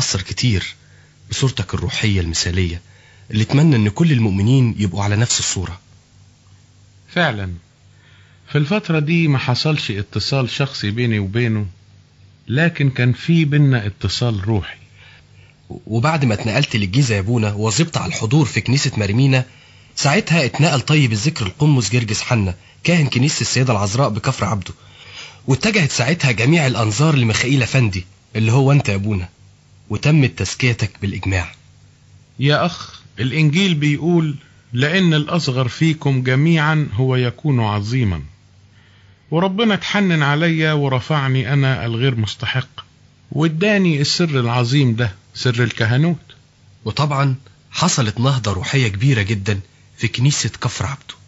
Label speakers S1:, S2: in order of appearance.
S1: اتأثر كتير بصورتك الروحية المثالية اللي اتمنى ان كل المؤمنين يبقوا على نفس الصورة
S2: فعلا في الفترة دي ما حصلش اتصال شخصي بيني وبينه لكن كان في بينا اتصال روحي
S1: وبعد ما اتنقلت للجيزة يا ابونا وظبت على الحضور في كنيسة مريمينا ساعتها اتنقل طيب الذكر القمص جرجس حنا كاهن كنيسة السيدة العذراء بكفر عبده واتجهت ساعتها جميع الأنظار لميخائيل أفندي اللي هو أنت يا أبونا وتمت تزكيتك بالإجماع
S2: يا أخ الإنجيل بيقول لأن الأصغر فيكم جميعا هو يكون عظيما وربنا اتحنن عليا ورفعني أنا الغير مستحق واداني السر العظيم ده سر الكهنوت
S1: وطبعا حصلت نهضة روحية كبيرة جدا في كنيسة كفر عبده